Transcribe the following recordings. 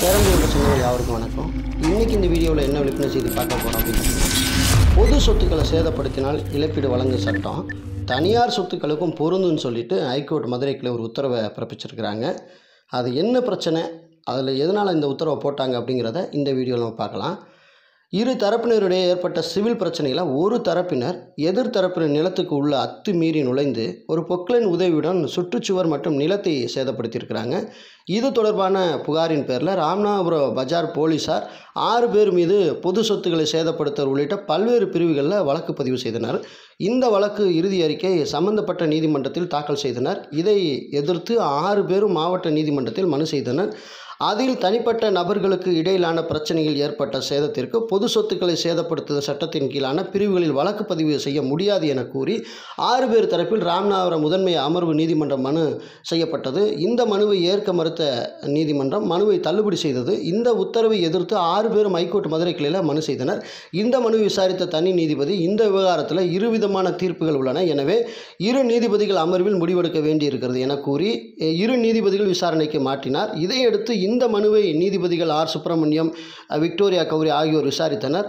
பேரம்பு சொன்னவங்க யாருக்கும் வணக்கம் இன்றைக்கி இந்த வீடியோவில் என்ன விழிப்புணர்வு செய்தி பார்க்க போகிறோம் அப்படின்னு பொது சொத்துக்களை சேதப்படுத்தினால் இழப்பீடு வழங்கும் சட்டம் தனியார் சொத்துக்களுக்கும் பொருந்துன்னு சொல்லிட்டு ஹைகோர்ட் மதுரை கிளை ஒரு உத்தரவை பிறப்பிச்சிருக்கிறாங்க அது என்ன பிரச்சனை அதில் எதனால் இந்த உத்தரவை போட்டாங்க அப்படிங்கிறத இந்த வீடியோவில் நம்ம பார்க்கலாம் இரு தரப்பினருடைய ஏற்பட்ட சிவில் பிரச்சனையில் ஒரு தரப்பினர் எதிர் தரப்பினர் நிலத்துக்கு உள்ள அத்துமீறி நுழைந்து ஒரு பொக்லைன் உதவியுடன் சுற்றுச்சுவர் மற்றும் நிலத்தை சேதப்படுத்தியிருக்கிறாங்க இது தொடர்பான புகாரின் பேரில் ராமநாதபுரம் பஜார் போலீசார் ஆறு பேர் மீது பொது சொத்துக்களை சேதப்படுத்தல் உள்ளிட்ட பல்வேறு பிரிவுகளில் வழக்கு பதிவு செய்தனர் இந்த வழக்கு இறுதி அறிக்கை சம்பந்தப்பட்ட நீதிமன்றத்தில் தாக்கல் செய்தனர் இதை எதிர்த்து ஆறு பேரும் மாவட்ட நீதிமன்றத்தில் மனு செய்தனர் அதில் தனிப்பட்ட நபர்களுக்கு இடையிலான பிரச்சனையில் ஏற்பட்ட சேதத்திற்கு பொது சொத்துக்களை சேதப்படுத்துதல் சட்டத்தின் கீழான பிரிவுகளில் வழக்கு பதிவு செய்ய முடியாது என கூறி ஆறு பேர் தரப்பில் ராமநாதபுரம் முதன்மை அமர்வு நீதிமன்றம் மனு செய்யப்பட்டது இந்த மனுவை ஏற்க மறுத்த நீதிமன்றம் மனுவை தள்ளுபடி செய்தது இந்த உத்தரவை எதிர்த்து ஆறு பேரும் ஹைகோர்ட் மதுரை கிளையில் மனு செய்தனர் இந்த மனு விசாரித்த தனி நீதிபதி இந்த விவகாரத்தில் இருவிதமான தீர்ப்புகள் உள்ளன எனவே இரு நீதிபதிகள் அமர்வில் முடிவெடுக்க வேண்டியிருக்கிறது என கூறி அஹ், இரு நீதிபதிகள் விசாரணைக்கு மாற்றினார் இதையடுத்து இந்த மனுவை நீதிபதிகள் ஆர் சுப்பிரமணியம் அஹ், விக்டோரியா கௌரி ஆகியோர் விசாரித்தனர்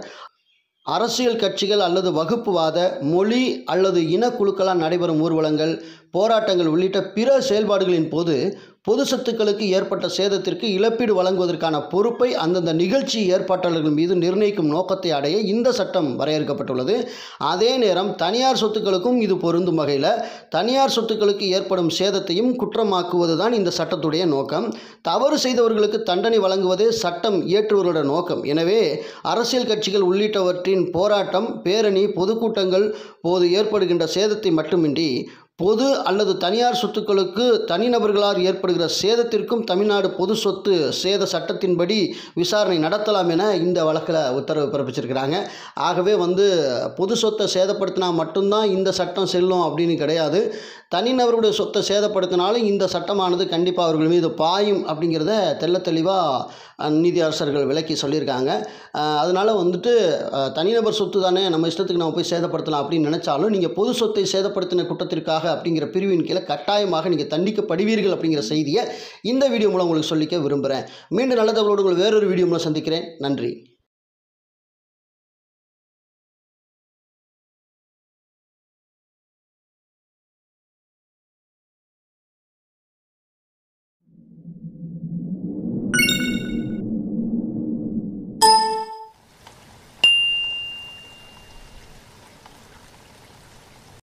அரசியல் கட்சிகள் அல்லது வகுப்புவாத மொழி அல்லது இனக்குழுக்களால் நடைபெறும் ஊர்வலங்கள் போராட்டங்கள் உள்ளிட்ட பிற செயல்பாடுகளின் போது பொது சொத்துக்களுக்கு ஏற்பட்ட சேதத்திற்கு இழப்பீடு வழங்குவதற்கான பொறுப்பை அந்தந்த நிகழ்ச்சி ஏற்பாட்டாளர்கள் மீது நிர்ணயிக்கும் நோக்கத்தை அடைய இந்த சட்டம் வரையறுக்கப்பட்டுள்ளது அதே நேரம் தனியார் சொத்துக்களுக்கும் இது பொருந்தும் வகையில் தனியார் சொத்துக்களுக்கு ஏற்படும் சேதத்தையும் குற்றமாக்குவது தான் இந்த சட்டத்துடைய நோக்கம் தவறு செய்தவர்களுக்கு தண்டனை வழங்குவதே சட்டம் இயற்றுவர்களோட நோக்கம் எனவே அரசியல் கட்சிகள் உள்ளிட்டவற்றின் போராட்டம் பேரணி பொதுக்கூட்டங்கள் போது ஏற்படுகின்ற சேதத்தை மட்டுமின்றி பொது அல்லது தனியார் சொத்துக்களுக்கு தனிநபர்களால் ஏற்படுகிற சேதத்திற்கும் தமிழ்நாடு பொது சொத்து சேத சட்டத்தின்படி விசாரணை நடத்தலாம் என இந்த வழக்கில் உத்தரவு பிறப்பிச்சிருக்கிறாங்க ஆகவே வந்து பொது சொத்தை சேதப்படுத்தினா மட்டும்தான் இந்த சட்டம் செல்லும் அப்படின்னு கிடையாது தனிநபருடைய சொத்தை சேதப்படுத்தினாலும் இந்த சட்டமானது கண்டிப்பாக அவர்கள் மீது பாயும் அப்படிங்கிறத தெள்ள தெளிவாக நீதி அரசர்கள் விளக்கி சொல்லியிருக்காங்க அஹ் அதனால வந்துட்டு அஹ், தனிநபர் சொத்து தானே நம்ம இஷ்டத்துக்கு நம்ம போய் சேதப்படுத்தலாம் அப்படின்னு நினச்சாலும் நீங்கள் பொது சொத்தை சேதப்படுத்தின குற்றத்திற்காக அப்படிங்கிற பிரிவின் கீழே கட்டாயமாக நீங்கள் தண்டிக்கப்படுவீர்கள் அப்படிங்கிற செய்தியை இந்த வீடியோ மூலம் உங்களுக்கு சொல்லிக்க விரும்புகிறேன் மீண்டும் நல்ல தகவலோடு உங்களை வேறொரு வீடியோ மூலம் சந்திக்கிறேன் நன்றி